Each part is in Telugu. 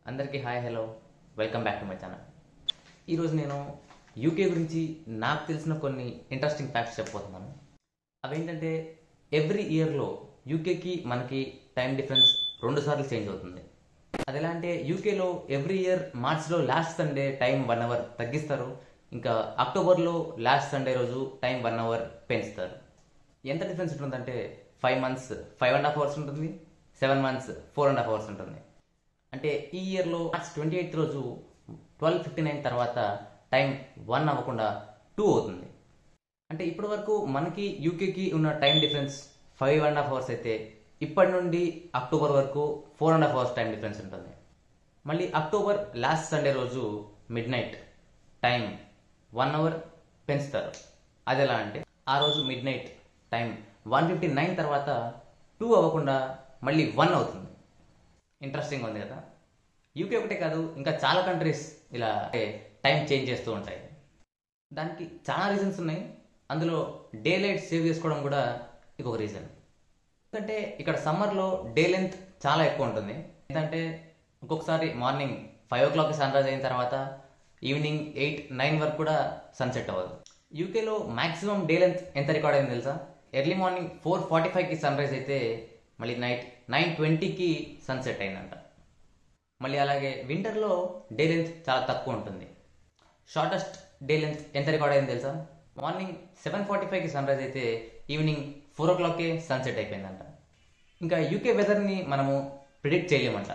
అందరికీ hi hello welcome back to my channel ఈరోజు నేను యూకే గురించి నాకు తెలిసిన కొన్ని ఇంట్రెస్టింగ్ ఫ్యాక్ట్స్ చెప్పబోతున్నాను అవేంటంటే ఎవ్రీ ఇయర్లో యూకేకి మనకి టైం డిఫరెన్స్ రెండు సార్లు చేంజ్ అవుతుంది అది ఎలా అంటే యూకేలో ఎవ్రీ ఇయర్ మార్చ్లో last Sunday time one hour తగ్గిస్తారు ఇంకా అక్టోబర్లో లాస్ట్ సండే రోజు టైం వన్ అవర్ పెంచుతారు ఎంత డిఫరెన్స్ ఉంటుందంటే five months five and half hours ఉంటుంది seven months four and half hours ఉంటుంది అంటే ఈ ఇయర్లో మార్చ్ ట్వంటీ ఎయిత్ రోజు ట్వెల్వ్ ఫిఫ్టీ నైన్ తర్వాత టైం వన్ అవ్వకుండా టూ అవుతుంది అంటే ఇప్పటి వరకు మనకి యూకేకి ఉన్న time difference five and half hours అయితే ఇప్పటి నుండి అక్టోబర్ వరకు four and half hours time difference ఉంటుంది మళ్ళీ అక్టోబర్ లాస్ట్ సండే రోజు midnight time one hour పెంచుతారు అది ఎలా అంటే ఆ రోజు midnight time one fifty nine తర్వాత టూ అవ్వకుండా మళ్ళీ వన్ అవుతుంది ఇంట్రెస్టింగ్ ఉంది కదా యూకే ఒకటే కాదు ఇంకా చాలా కంట్రీస్ ఇలా టైం చేంజ్ చేస్తూ ఉంటాయి దానికి చాలా రీజన్స్ ఉన్నాయి అందులో డే లైట్ సేవ్ చేసుకోవడం కూడా ఇంకొక రీజన్ ఎందుకంటే ఇక్కడ సమ్మర్లో డే లెంత్ చాలా ఎక్కువ ఉంటుంది ఎందుకంటే ఒక్కొక్కసారి morning five o'clock sunrise అయిన తర్వాత ఈవినింగ్ ఎయిట్ నైన్ వరకు కూడా సన్సెట్ అవ్వదు యూకేలో మాక్సిమం డే లెంత్ ఎంత రికార్డ్ అయింది తెలుసా ఎర్లీ మార్నింగ్ ఫోర్ ఫార్టీ ఫైవ్కి సన్ రైజ్ అయితే మళ్ళీ నైట్ నైన్ ట్వంటీకి సన్సెట్ అయిందంట మళ్ళీ అలాగే వింటర్లో డే లెంత్ చాలా తక్కువ ఉంటుంది షార్టెస్ట్ డే లెంత్ ఎంత రికార్డ్ అయింది తెలుసా మార్నింగ్ సెవెన్ ఫార్టీ ఫైవ్కి సన్ రైజ్ అయితే ఈవినింగ్ ఫోర్ ఓ క్లాక్కే సన్సెట్ అయిపోయిందంట ఇంకా యూకే వెదర్ని మనము ప్రిడిక్ట్ చేయలేమంట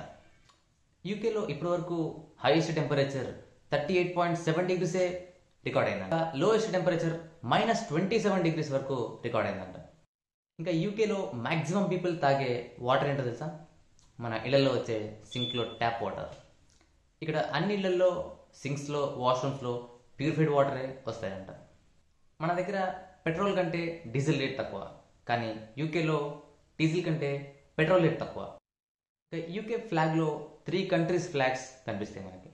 యూకేలో ఇప్పటి వరకు highest temperature thirty eight point seven డిగ్రీసే రికార్డ్ అయిందంట lowest temperature minus twenty seven degrees వరకు రికార్డ్ అయిందంట ఇంకా యూకేలో మ్యాక్సిమం పీపుల్ తాగే వాటర్ ఏంటో తెలుసా మన ఇళ్లలో వచ్చే సింక్లో ట్యాప్ వాటర్ ఇక్కడ అన్ని ఇళ్లలో సింక్స్లో వాష్రూమ్స్లో ప్యూరిఫైడ్ వాటరే వస్తాయంట మన దగ్గర పెట్రోల్ కంటే డీజిల్ రేట్ తక్కువ కానీ యూకేలో డీజిల్ కంటే పెట్రోల్ రేట్ తక్కువ ఇక యూకే ఫ్లాగ్లో త్రీ కంట్రీస్ ఫ్లాగ్స్ కనిపిస్తాయి మనకి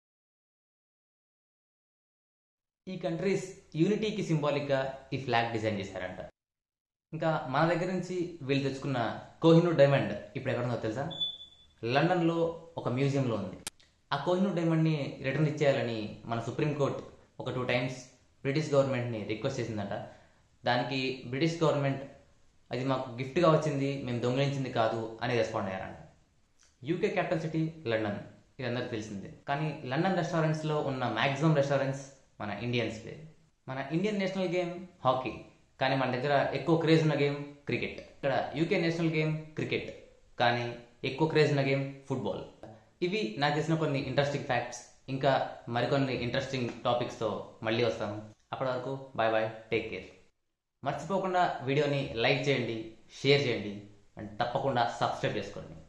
ఈ కంట్రీస్ యూనిటీకి సింబాలిక్గా ఈ ఫ్లాగ్ డిజైన్ చేశారంట ఇంకా మన దగ్గర నుంచి వీళ్ళు తెచ్చుకున్న కోహినూర్ డైమండ్ ఇప్పుడు ఎక్కడ ఉందో తెలుసా లండన్లో ఒక మ్యూజియంలో ఉంది ఆ కోహినూర్ డైమండ్ని రిటర్న్ ఇచ్చేయాలని మన సుప్రీంకోర్టు ఒక టూ టైమ్స్ బ్రిటిష్ గవర్నమెంట్ని రిక్వెస్ట్ చేసిందట దానికి బ్రిటిష్ గవర్నమెంట్ అది మాకు గిఫ్ట్గా వచ్చింది మేము దొంగిలించింది కాదు అని రెస్పాండ్ అయ్యారంట యూకే క్యాపిటల్ సిటీ లండన్ ఇది అందరికి తెలిసిందే కానీ లండన్ రెస్టారెంట్స్లో ఉన్న మ్యాక్సిమం రెస్టారెంట్స్ మన ఇండియన్స్వే మన ఇండియన్ నేషనల్ గేమ్ హాకీ కానీ మన దగ్గర ఎక్కువ క్రేజ్ ఉన్న గేమ్ క్రికెట్ ఇక్కడ యూకే నేషనల్ గేమ్ క్రికెట్ కానీ ఎక్కువ క్రేజ్ ఉన్న గేమ్ ఫుట్బాల్ ఇవి నాకు తెలిసిన కొన్ని ఇంట్రెస్టింగ్ ఫ్యాక్ట్స్ ఇంకా మరికొన్ని ఇంట్రెస్టింగ్ టాపిక్స్తో మళ్ళీ వస్తాను అప్పటి వరకు బాయ్ బాయ్ టేక్ కేర్ మర్చిపోకుండా వీడియోని లైక్ చేయండి షేర్ చేయండి అండ్ తప్పకుండా సబ్స్క్రైబ్ చేసుకోండి